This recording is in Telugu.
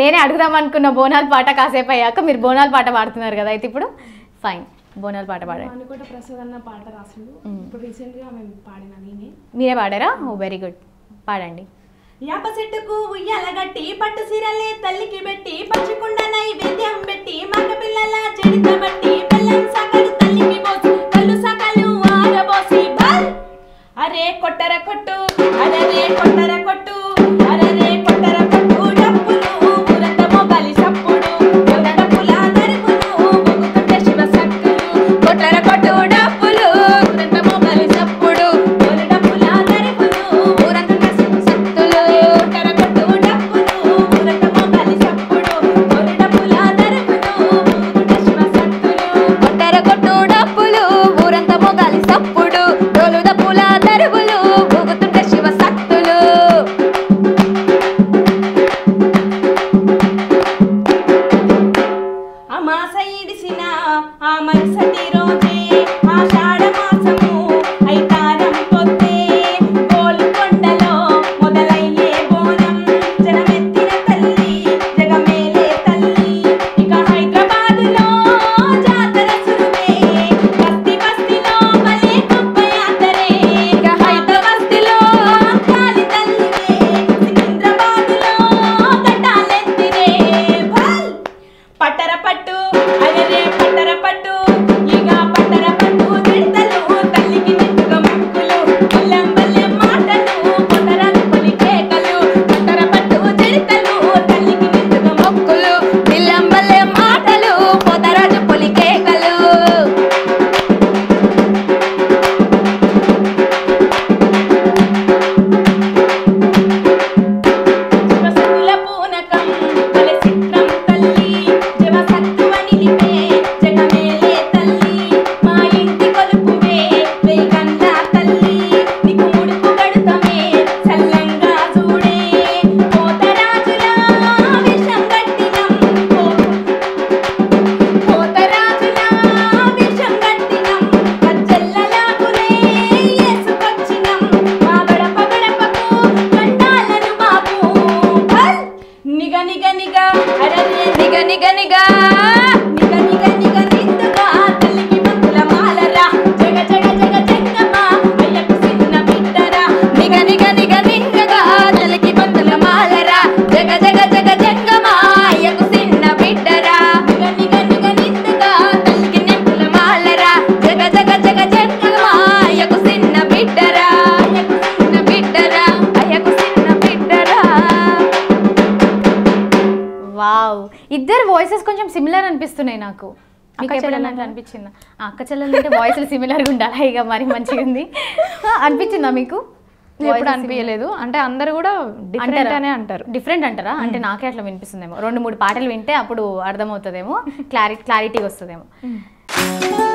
నేనే అడుగుదాం అనుకున్న బోనాల పాట కాసేపు అయ్యాక మీరు బోనాల పాట పాడుతున్నారు కదా అయితే ఇప్పుడు ఫైన్ బోనాల పాట పాడండి అనుకోట ప్రసాద్ అన్న పాట రాసిండు ఇప్పుడు రీసెంట్ గా మేము పాడిన నేనే మీరే పాడారా ఓ వెరీ గుడ్ పాడండి యాప చెట్టుకు ఉయ్యాల గట్టి పట్టు సిరలే తల్లికి పెట్టి పచ్చికుండ నైవేద్యం పెట్టి మగ పిల్లల చెడిత బట్టి బెల్లం సకలు తల్లికి పోసి కళ్ళు సకలు ఆరబోసి బల్ అరే కొట్టర కొట్టు అరే కొట్టర కొట్టు అరే కొట్టర కొట్టు డప్పులు ఊరంతమో బలి సప్పుడు ఎవర డప్పుల దరుపులు ఊగుతుంటే శివ సక్కులు కొట్టర కొట్టు డప్పులు ఊరంతమో బలి సప్పుడు ఎవర డప్పుల దరుపులు ఊరంతమో శివ సక్కులు కొట్టర కొట్టు డప్పులు ఊరంతమో బలి సప్పుడు ఎవర డప్పుల దరుపులు ఊగుతుంటే శివ సక్కులు కొట్టర కొట్టు డప్పులు ఊరంతా మొగాలి సప్పుడు డోలు డప్పుల దరువులు ఊగుతుంటే శివ సత్తులు అమాస ఇడిసిన ఆ మరుసటి రోజే ఆషాఢ మాసము ఐతారం పొద్దే గోల్కొండలో మొదలయ్యే బోనం జనమెత్తిన తల్లి జగమేలే తల్లి ఇక హైదరాబాదులో జాతర సురువే బస్తి బస్తిలో భలే గొప్ప యాత్రే ఇక హైదరాబాద్లో కాలి తల్లివే సికింద్రాబాదులో గడ్డాలెత్తినే భల్ పట్టర పట్టు అరే పట్టర పట్టు ఇక పట్టర పట్టు తిడతలు తల్లికి నిండుగా ముక్కులు బల్లెం బల్లెం మాటలు పొట్టరాలు పొలి కేకలు పట్టర పట్టు తిడతలు తల్లికి నిండుగా మొక్కులు పిల్లంబల్లే మాటలు పొదరాజు పొలికేకలు శివసత్తుల పూనకం బల చిత్రం తల్లి జవసత్తువ నిలిపే జగమేలే తల్లి మా ఇంటి కొలుపువే వెయ్యగండ్ల తల్లి నీకు ముడుపు గడుతమే చల్లంగా చూడే కోతరాజుల విషం గట్టినం కోతరాజుల విషం గట్టినం పచ్చల్లలాగులే ఏసుకొచ్చినం మా గడప గడపకు గండాలను బాబు భల్ నిగ నిగ నిగ అరరే నిగ నిగ నిగ నిగ నిగ నిగ నిండుగా తల్లికి మందుల మాలరా జగ జగ జగ జంగమ అయ్యకు చిన్న బిడ్డరా నిగ నిగ నిగ నింగగా తలకి బంతుల మాలరా జగ జగ జగ జంగమా అయ్యకు చిన్న బిడ్డరా నిగ నిగ నిగ నిండుగా తల్లికి నింపుల మాలరా జగ జగ జగ జంగమా అయ్యకు చిన్న బిడ్డరా అయ్యకు చిన్న బిడ్డరా అయ్యకు చిన్న బిడ్డరా వావ్ ఇద్దరు వాయిసెస్ కొంచెం సిమిలర్ అనిపిస్తున్నాయి నాకు మీకు అక్క ఎప్పుడైనా చెల్లెలు అట్లా అనిపించిందా ఆ, అక్క చెల్లెలు అంటే వాయిస్లు సిమిలర్గా ఉండాలి ఇక మరి మంచిగా ఉంది ఆ, అనిపించిందా మీకు ఎప్పుడు అనిపించలేదు అంటే అందరు కూడా డిఫరెంట్ అనే అంటారు డిఫరెంట్ అంటారా అంటే నాకే అట్లా వినిపిస్తుందేమో రెండు మూడు పాటలు వింటే అప్పుడు అర్థమవుతుందేమో క్లారి క్లారిటీగా వస్తుందేమో